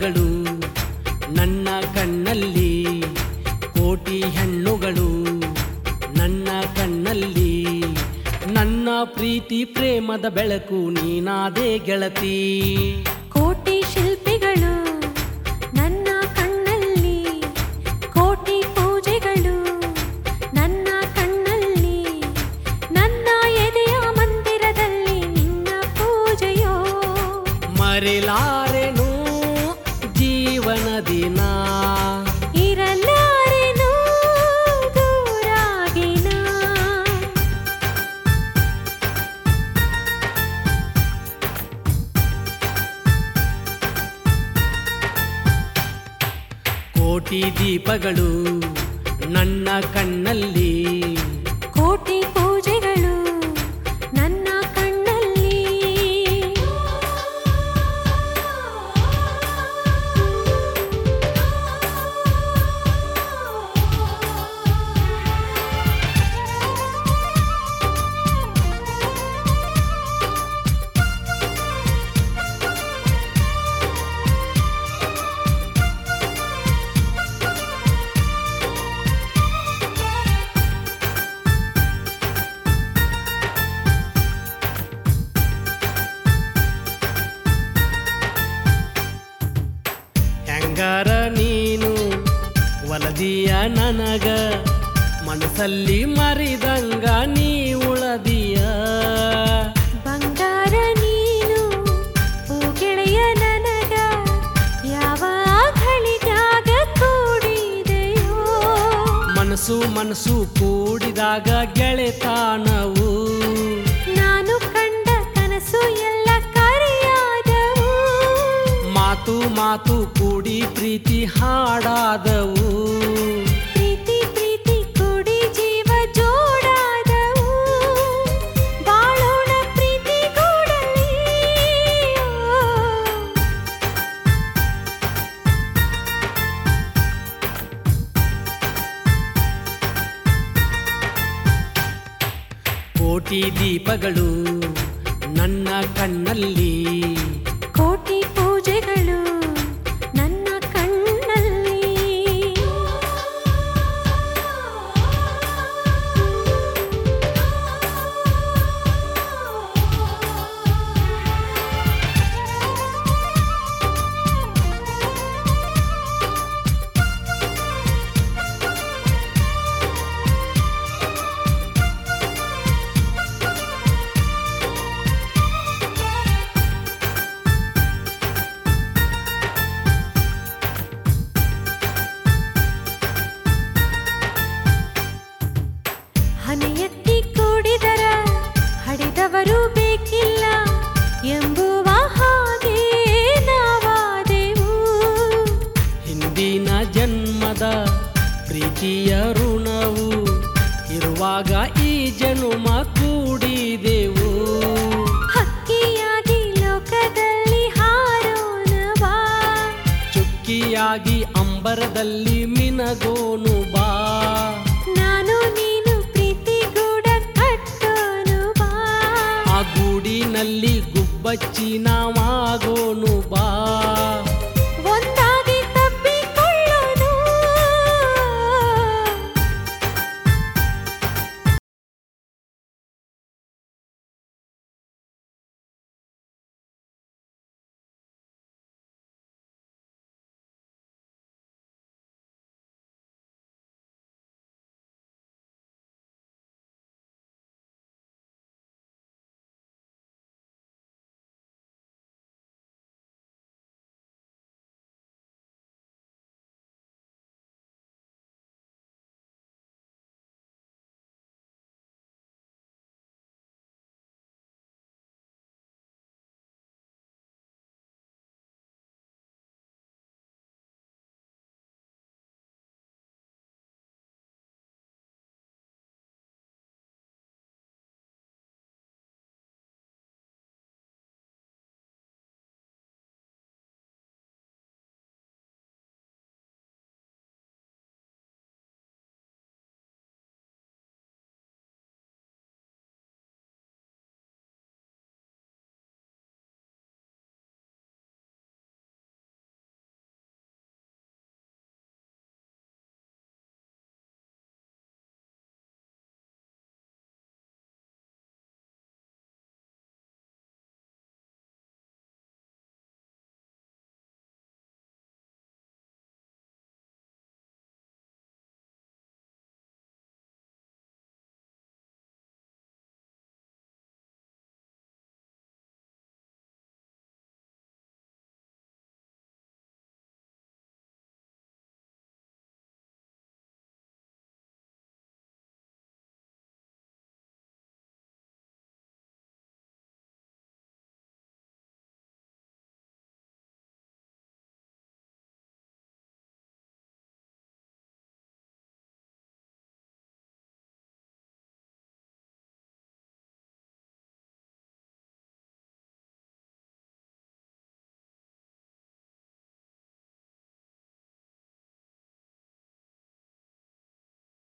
ದೀಪಗಳು ನನ್ನ ಕಣ್ಣಲ್ಲಿ ಕೋಟಿ ಹೆಣ್ಣುಗಳು ನನ್ನ ಕಣ್ಣಲ್ಲಿ ನನ್ನ ಪ್ರೀತಿ ಪ್ರೇಮದ ಬೆಳಕು ನೀನಾದೇ ಗೆಳತಿ ಕೋಟಿ ಶಿಲ್ಪಿಗಳು ನನ್ನ ಕಣ್ಣಲ್ಲಿ ಕೋಟಿ ಪೂಜೆಗಳು ನನ್ನ ಕಣ್ಣಲ್ಲಿ ನನ್ನ ಎದೆಯ ಮಂದಿರದಲ್ಲಿ ನಿನ್ನ ಪೂಜೆಯೋ ಮರೆಲಾರೆನು ಜೀವನ ದಿನ ಇರಲಾರೆನು ದೂರಾಗಿನ ಕೋಟಿ ದೀಪಗಳು ನನ್ನ ಕಣ್ಣಲ್ಲಿ ಕೋಟಿ ಪೂಜೆಗಳು ನನ್ನ ಕಣ್ಣಲ್ಲಿ ಹೆಂಗಾರ ನೀನು ಒಲದಿಯ ನನಗ ಮನಸ್ಸಲ್ಲಿ ಮರಿದಂಗ ನೀ ಉಳದಿಯ ಬಂಗಾರ ನೀನು ಓ ಗೆಳೆಯ ನನಗ ಯಾವ ಘಳಿಗಾಗ ಕೂಡಿದೆಯೋ ಮನಸ್ಸು ಮನಸ್ಸು ಕೂಡಿದಾಗ ಗೆಳೆತಾನವು ನಾನು ಕಂಡ ಕನಸು ಎಲ್ಲ ಕರೆಯಾದವು ಮಾತು ಮಾತು ಕೂಡಿ ಪ್ರೀತಿ ಹಾಡಾದವು ಪ್ರೀತಿ ಪ್ರೀತಿ ಕೂಡಿ ಜೀವ ಜೋಡಾದವು ಬಾಳೋಣ ಪ್ರೀತಿ ಗೂಡಲಿ ಕೋಟಿ ದೀಪಗಳು ನನ್ನ ಕಣ್ಣಲ್ಲಿ ಕೋಟಿ ಪೂಜೆಗಳು ನನ್ನ ಕಣ್ಣಲ್ಲಿ ಹನೆಯತ್ತಿ ಕೂಡಿದರ ಹಡಿದವರು ಬೇಕಿಲ್ಲ ಎಂಬುವ ಹಾಗೆ ನಾವಾದೆವು ಹಿಂದಿನ ಜನ್ಮದ ಪ್ರೀತಿಯ ಋಣವು ಇರುವಾಗ ಈ ಜನುಮ ಕೂಡಿದೆವು ಹಕ್ಕಿಯಾಗಿ ಲೋಕದಲ್ಲಿ ಹಾರೋಣ ಬಾ ಚುಕ್ಕಿಯಾಗಿ ಅಂಬರದಲ್ಲಿ ಮಿನಗೋನು ಬಾ ನಾನು ನೀನು ಪ್ರೀತಿ ಗೂಡ ಕಟ್ಟೋನು ಬಾ ಆ ಗೂಡಿನಲ್ಲಿ ಗುಬ್ಬಚ್ಚಿ ನಾವಾಗೋನು ಬಾ